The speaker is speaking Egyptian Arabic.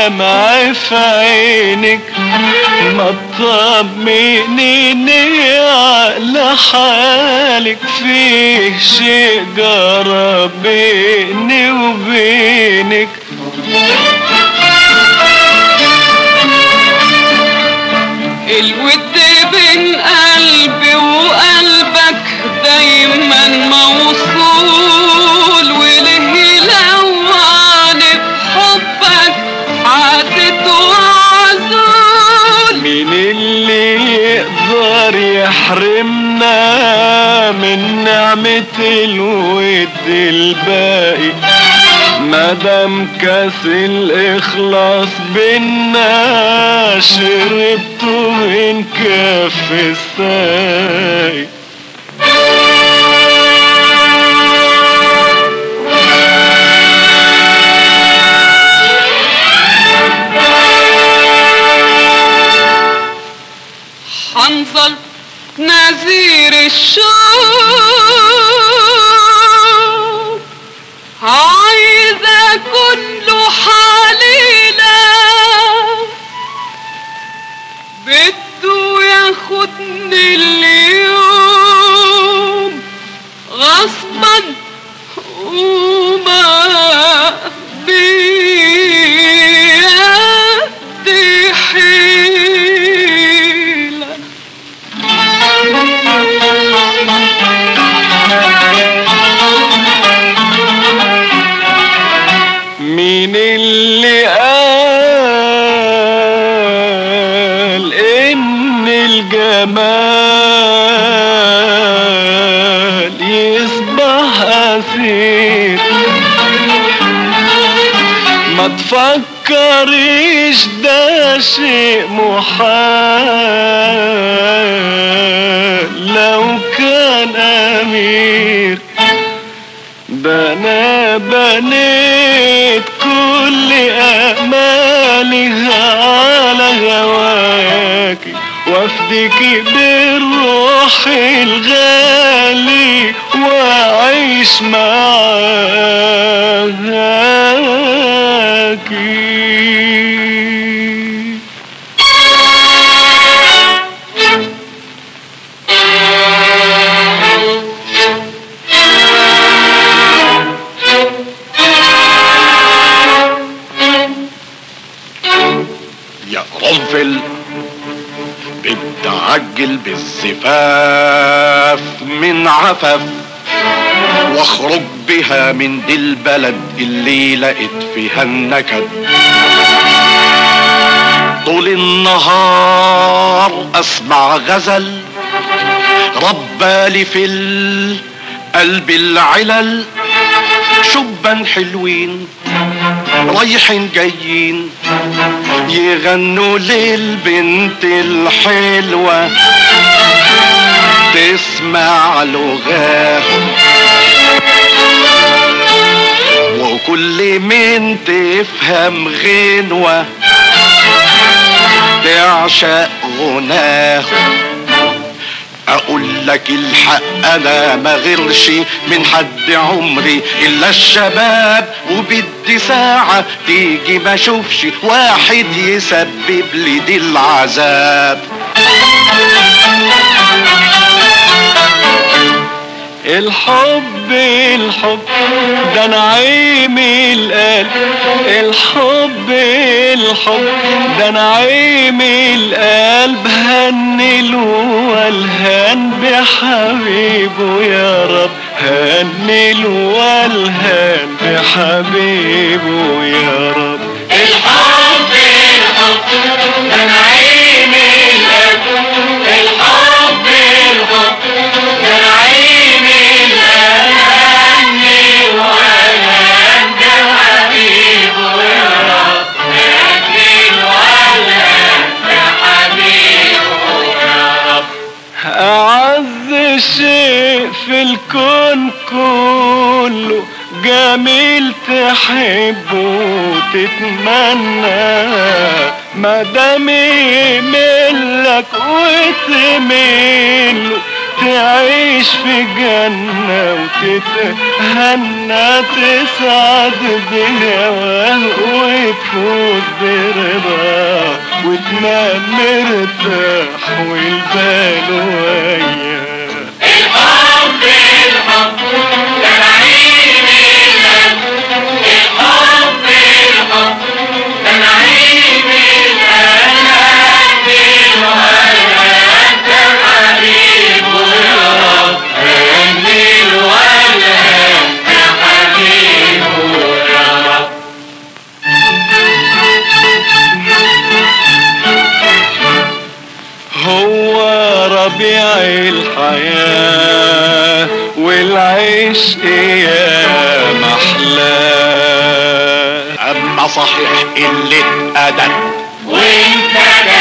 دمع في عينك ما تطمنيني على حالك فيه شيء جرى بيني وبينك الود بين قلبي وقلبك دايما موصول وله لواني بحبك عدت وعزول مين اللي يقدر يحرمنا من نعمة الود الباقي مادام كاس الاخلاص بينا شربته من كف الساقي حنظل نذير الشوق عايزة كله حليلة بده ياخدني اليوم غصبا وما بيدي حيلة مين اللي قال ان الجمال يصبح اسير ما تفكريش ده شيء محال لو كان امير ده انا بنيت كل امالي على هواكي وافديكي بالروح الغالي واعيش معاكي يا قرنفل بتعجل بالزفاف من عفاف واخرج بها من دي البلد اللي لقيت فيها النكد طول النهار اسمع غزل ربالي في القلب العلل شبان حلوين رايحين جايين يغنوا للبنت الحلوة تسمع لغاه وكل من تفهم غنوة تعشق غناه اقول لك الحق انا ما غيرش من حد عمري الا الشباب وبدي ساعة تيجي ما اشوفش واحد يسبب لي دي العذاب الحب الحب ده نعيم القلب الحب الحب ده نعيم القلب هنل والهان بحبيبه يا رب هنل والهان بحبيبه يا رب الحب الحب ده نعيم القلب الحب الحب ده نعيم القلب والهان بحبيبه يا رب هني والهان بحبيبه يا رب أعز شيء في الكون كله جميل تحبه وتتمنى ما دام يملك وتميله تعيش في جنة وتتهنى تسعد بهواه وتفوز برضاه وتنام مرتاح والبال وياه الحب الحب ده نعيم القلب الحب الحب ده نعيم القلب الولد حبيبه يا رب هني الولد حبيبه يا رب هو ربيع الحياة والعشق يا محلاه اما صحيح قلة ادب وانت